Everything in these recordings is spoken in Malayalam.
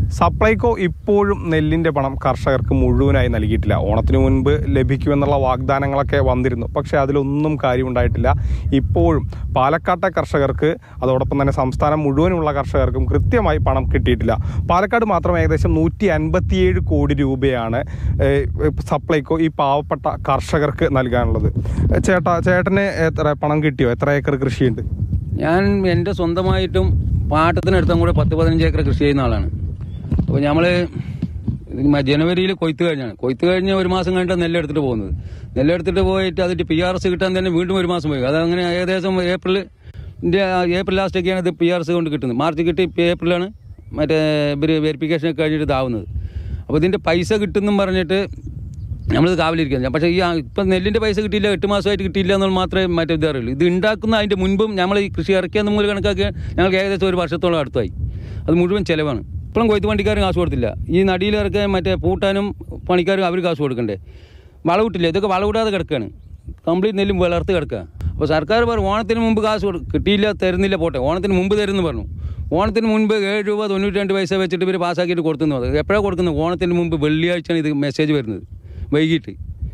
സപ്ലൈകോ ഇപ്പോഴും നെല്ലിൻ്റെ പണം കർഷകർക്ക് മുഴുവനായി നൽകിയിട്ടില്ല ഓണത്തിന് മുൻപ് ലഭിക്കുമെന്നുള്ള വാഗ്ദാനങ്ങളൊക്കെ വന്നിരുന്നു പക്ഷേ അതിലൊന്നും കാര്യമുണ്ടായിട്ടില്ല ഇപ്പോഴും പാലക്കാട്ടെ കർഷകർക്ക് അതോടൊപ്പം തന്നെ സംസ്ഥാനം മുഴുവനുള്ള കർഷകർക്കും കൃത്യമായി പണം കിട്ടിയിട്ടില്ല പാലക്കാട് മാത്രം ഏകദേശം നൂറ്റി അൻപത്തിയേഴ് കോടി രൂപയാണ് ഏഹ്, സപ്ലൈകോ ഈ പാവപ്പെട്ട കർഷകർക്ക് നൽകാനുള്ളത് ഏഹ്, ചേട്ടാ ചേട്ടന് എത്ര പണം കിട്ടിയോ എത്ര ഏക്കർ കൃഷിയുണ്ട് ഞാൻ എൻ്റെ സ്വന്തമായിട്ടും പാട്ടത്തിനടുത്തും കൂടെ പത്ത് പതിനഞ്ച് ഏക്കർ കൃഷി ചെയ്യുന്ന ആളാണ് അപ്പോൾ ഞമ്മള് ജനുവരിയിൽ കൊയ്ത്ത് കഴിഞ്ഞാണ് കൊയ്ത്ത് കഴിഞ്ഞ് ഒരു മാസം കഴിഞ്ഞിട്ട് നെല്ലെടുത്തിട്ട് പോകുന്നത് നെല്ലെടുത്തിട്ട് പോയിട്ട് അതിന്റെ പി ആർ എസ് കിട്ടാൻ തന്നെ വീണ്ടും ഒരു മാസം പോയി അതങ്ങനെ ഏകദേശം ഏപ്രിൽ ഏപ്രിൽ ലാസ്റ്റൊക്കെയാണ് ഇത് പി ആർ എസ് കൊണ്ട് കിട്ടുന്നത് മാർച്ച് കിട്ടി ഇപ്പൊ ഏപ്രിലാണ് മറ്റേ ഇവർ വെരിഫിക്കേഷൻ ഒക്കെ കഴിഞ്ഞിട്ട് ഇതാവുന്നത് അപ്പോൾ ഇതിന്റെ പൈസ കിട്ടുമെന്നും പറഞ്ഞിട്ട് നമ്മളിത് കാവലിരിക്കുന്നത് പക്ഷേ ഈ ആ- ഇപ്പം നെല്ലിന്റെ പൈസ കിട്ടിയില്ല എട്ട് മാസമായിട്ട് കിട്ടിയില്ല എന്നുള്ള മാത്രമേ മറ്റേ ഇത് അറിയുള്ളൂ ഇത് ഉണ്ടാക്കുന്ന അതിന്റെ മുൻപും നമ്മൾ ഈ കൃഷി ഇറക്കിയെന്ന് മൂലം കണക്കാക്കി ഞങ്ങൾക്ക് ഏകദേശം ഒരു വർഷത്തോളം അടുത്തായി അത് മുഴുവൻ ചിലവാണ് ഇപ്പോഴും കൊയ്ത്ത് വണ്ടിക്കാരും കാശ് കൊടുത്തില്ല ഈ നടിയിൽ ഇറക്കാൻ മറ്റേ പൂട്ടാനും പണിക്കാരും അവർ കാശ് കൊടുക്കണ്ടേ വളവിട്ടില്ല ഇതൊക്കെ വളവിടാതെ കിടക്കുകയാണ് കംപ്ലീറ്റ് നെല്ലും വളർത്ത് കിടക്കുക അപ്പോൾ സർക്കാർ പറഞ്ഞു ഓണത്തിന് മുമ്പ് കാശ് കൊടു കിട്ടിയില്ല തരുന്നില്ല പോട്ടെ ഓണത്തിന് മുമ്പ് തരുമെന്ന് പറഞ്ഞു ഓണത്തിന് മുൻപ് ഏഴ് രൂപ തൊണ്ണൂറ്റി രണ്ട് പൈസ വെച്ചിട്ട് ഇവർ പാസ്സാക്കിയിട്ട് കൊടുത്തു എപ്പോഴാണ് കൊടുക്കുന്നത് ഓണത്തിന് മുമ്പ് വെള്ളിയാഴ്ചയാണ് ഇത് മെസ്സേജ് വരുന്നത് വൈകിട്ട്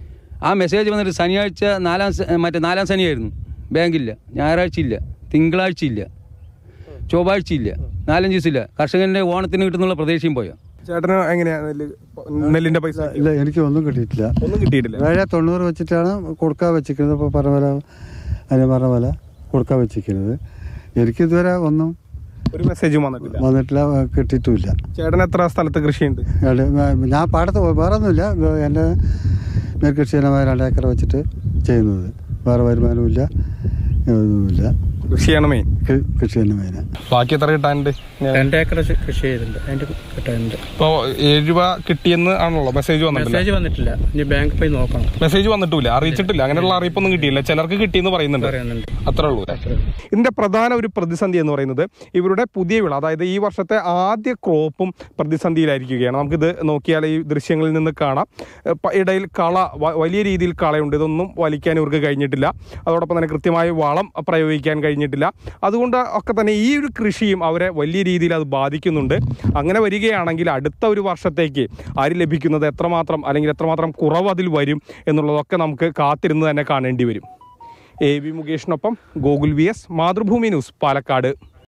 ആ മെസ്സേജ് വന്നിട്ട് ശനിയാഴ്ച നാലാം സ- മറ്റേ നാലാം ശനിയായിരുന്നു ബാങ്കില്ല ഞായറാഴ്ച ഇല്ല തിങ്കളാഴ്ച ഇല്ല ചൊവ്വാഴ്ച ഇല്ല നാലഞ്ച് ദിവസം ഇല്ല കർഷകന്റെ ഓണത്തിന് കിട്ടുന്നുള്ള പ്രതീക്ഷയും പോയോ ചേട്ടന് എങ്ങനെയാ നെല്ല് നെല്ലിന്റെ പൈസ ഇല്ല എനിക്ക് ഒന്നും കിട്ടിയിട്ടില്ല ഒന്നും കിട്ടിയിട്ടില്ല ഏഴ് തൊണ്ണൂറ് വെച്ചിട്ടാണ് കൊടുക്കാൻ വെച്ചിരിക്കുന്നത് ഇപ്പോൾ പറഞ്ഞ പോലെ അതിന് പറഞ്ഞ പോലെ കൊടുക്കാൻ വെച്ചിരിക്കുന്നത് എനിക്കിതുവരെ ഒന്നും ഒരു മെസ്സേജും വന്നിട്ടില്ല വന്നിട്ടില്ല കിട്ടിയിട്ടുമില്ല ചേട്ടൻ എത്ര സ്ഥലത്ത് കൃഷിയുണ്ട് ഏടെ- ഞാൻ പാടത്ത് പോയി വേറെ ഒന്നുമില്ല എൻ്റെ നെൽകൃഷി ഇനമായ രണ്ട് ഏക്കർ വെച്ചിട്ട് ചെയ്യുന്നത് വേറെ വരുമാനമില്ല ഒന്നുമില്ല കൃഷി ചെയ്യണം മെയിൻ കൃ- കൃഷി തന്നെ മെയിന് ബാക്കി എത്ര കിട്ടാനുണ്ട് രണ്ട് ഏക്കർ കൃഷി ചെയ്തിട്ടുണ്ട് അതിന്റെ കിട്ടാനുണ്ട് ഇപ്പൊ ഏഴ് രൂപ കിട്ടിയെന്ന് ആണല്ലോ മെസ്സേജ് വന്നിട്ടില്ല മെസ്സേജ് വന്നിട്ടില്ല ഇനി ബാങ്ക് പോയി നോക്കണം മെസ്സേജ് വന്നിട്ടില്ല അറിയിച്ചിട്ടില്ല അങ്ങനെയുള്ള അറിയിപ്പൊന്നും കിട്ടിയില്ല ചിലർക്ക് കിട്ടിയെന്ന് പറയുന്നുണ്ട് പറയുന്നുണ്ട് അത്രേ ഉള്ളൂ ഇതിന്റെ പ്രധാന ഒരു പ്രതിസന്ധി എന്ന് പറയുന്നത് ഇവരുടെ പുതിയ വിള അതായത് ഈ വർഷത്തെ ആദ്യ ക്രോപ്പും പ്രതിസന്ധിയിലായിരിക്കുകയാണ് നമുക്കിത് നോക്കിയാൽ ഈ ദൃശ്യങ്ങളിൽ നിന്ന് കാണാം ഏഹ് പ- ഇടയിൽ കള വ- വലിയ രീതിയിൽ കളയുണ്ട് ഇതൊന്നും വലിക്കാൻ ഇവർക്ക് കഴിഞ്ഞിട്ടില്ല അതോടൊപ്പം തന്നെ കൃത്യമായി വളം പ്രയോഗിക്കാൻ കഴിഞ്ഞിട്ടില്ല അതുകൊണ്ട് ഒക്കെ തന്നെ ഈ ഒരു കൃഷിയും അവരെ വലിയ രീതിയിൽ അത് ബാധിക്കുന്നുണ്ട് അങ്ങനെ വരികയാണെങ്കിൽ അടുത്ത ഒരു വർഷത്തേക്ക് അരി ലഭിക്കുന്നത് എത്രമാത്രം അല്ലെങ്കിൽ എത്രമാത്രം കുറവ് അതിൽ വരും എന്നുള്ളതൊക്കെ നമുക്ക് കാത്തിരുന്ന് തന്നെ കാണേണ്ടി വരും എ വി മുകേഷിനൊപ്പം Gokul V S Mathrubhumi news Palakkad